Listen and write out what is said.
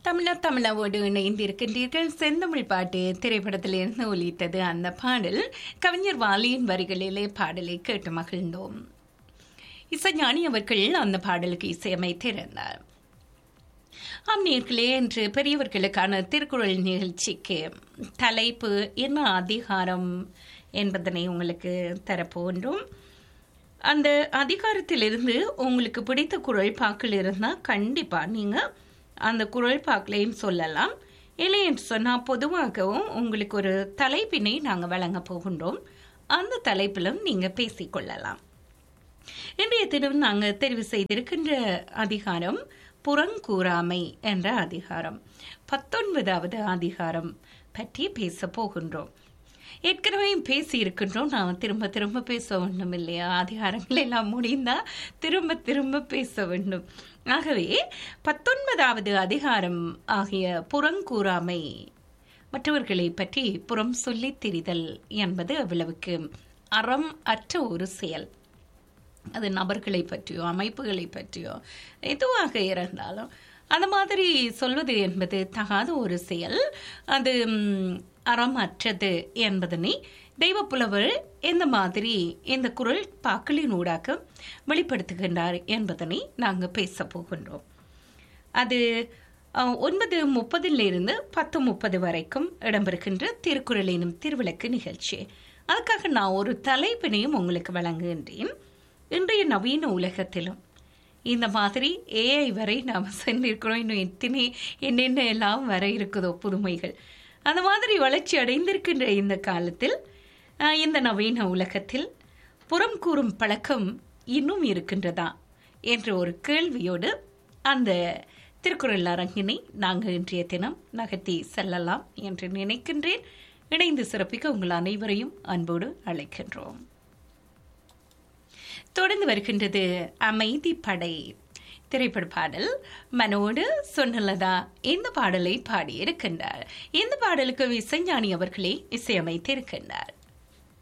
தமிழா தமிழாவோடு இணைந்திருக்கின்றீர்கள் செந்தமிழ் பாட்டு திரைப்படத்திலிருந்து ஒலித்தது அந்த பாடல் கவிஞர் வாலியின் வரிகளிலே பாடலை கேட்டு மகிழ்ந்தோம் இசைஞானி அவர்கள் அந்த பாடலுக்கு இசையமைத்திருந்தார் ஆம் நேர்களே என்று பெரியவர்களுக்கான திருக்குறள் நிகழ்ச்சிக்கு தலைப்பு என்ன அதிகாரம் என்பதனை உங்களுக்கு தரப்போன்றோம் அந்த அதிகாரத்திலிருந்து உங்களுக்கு பிடித்த குரல் பாக்கள் இருந்தால் கண்டிப்பாக நீங்கள் அந்த குரல் பாக்களையும் சொல்லலாம் இல்லை என்று சொன்னால் பொதுவாகவும் உங்களுக்கு ஒரு தலைப்பினை நாங்கள் வழங்க போகின்றோம் அந்த தலைப்பிலும் நீங்கள் பேசிக்கொள்ளலாம் இன்றைய தினம் நாங்கள் தெரிவு செய்திருக்கின்ற அதிகாரம் புறங்கூறாமை என்ற அதிகாரம் பத்தொன்பதாவது அதிகாரம் பற்றி பேச போகின்றோம் ஏற்கனவே பேசி இருக்கின்றோம் நான் திரும்ப திரும்ப பேச வேண்டும் இல்லையா அதிகாரங்கள் எல்லாம் முடிந்தா திரும்ப திரும்ப பேச வேண்டும் ஆகவே பத்தொன்பதாவது அதிகாரம் ஆகிய புறங்கூறாமை மற்றவர்களை பற்றி புறம் சொல்லி திரிதல் என்பது அவ்வளவுக்கு அறம் அற்ற ஒரு செயல் அது நபர்களை பற்றியோ அமைப்புகளை பற்றியோ எதுவாக இருந்தாலும் அந்த மாதிரி சொல்வது என்பது தகாத ஒரு செயல் அது அறமற்றது என்பதனை தெய்வப்புலவர் எந்த மாதிரி இந்த குரல் பாக்களின் ஊடாக வெளிப்படுத்துகின்றார் என்பதனை நாங்கள் பேச போகின்றோம் அது ஒன்பது முப்பதிலிருந்து பத்து முப்பது வரைக்கும் இடம்பெறுகின்ற திருக்குறள் எனும் திருவிளக்கு நிகழ்ச்சி அதுக்காக நான் ஒரு தலைப்பினையும் உங்களுக்கு வழங்குகின்றேன் இன்றைய நவீன உலகத்திலும் இந்த மாதிரி ஏஐ வரை நாம் சென்றிருக்கிறோம் இன்னும் எத்தனை என்னென்ன எல்லாம் வர இருக்குதோ புதுமைகள் அந்த மாதிரி வளர்ச்சி அடைந்திருக்கின்ற இந்த காலத்தில் இந்த நவீன உலகத்தில் புறம் கூறும் பழக்கம் இன்னும் இருக்கின்றதா என்ற ஒரு கேள்வியோடு அந்த திருக்குறள் அரங்கினை நாங்கள் இன்றைய தினம் நகர்த்தி செல்லலாம் என்று நினைக்கின்றேன் இணைந்து சிறப்பிக்க உங்கள் அனைவரையும் அன்போடு அழைக்கின்றோம் தொடர்ந்து வருகின்றது அமைதி படை திரைப்பட பாடல் மனோடு சொன்னலதா இந்த பாடலை பாடியிருக்கின்றார் இந்த பாடலுக்கு இசைஞானி அவர்களே இசையமைத்திருக்கின்றார்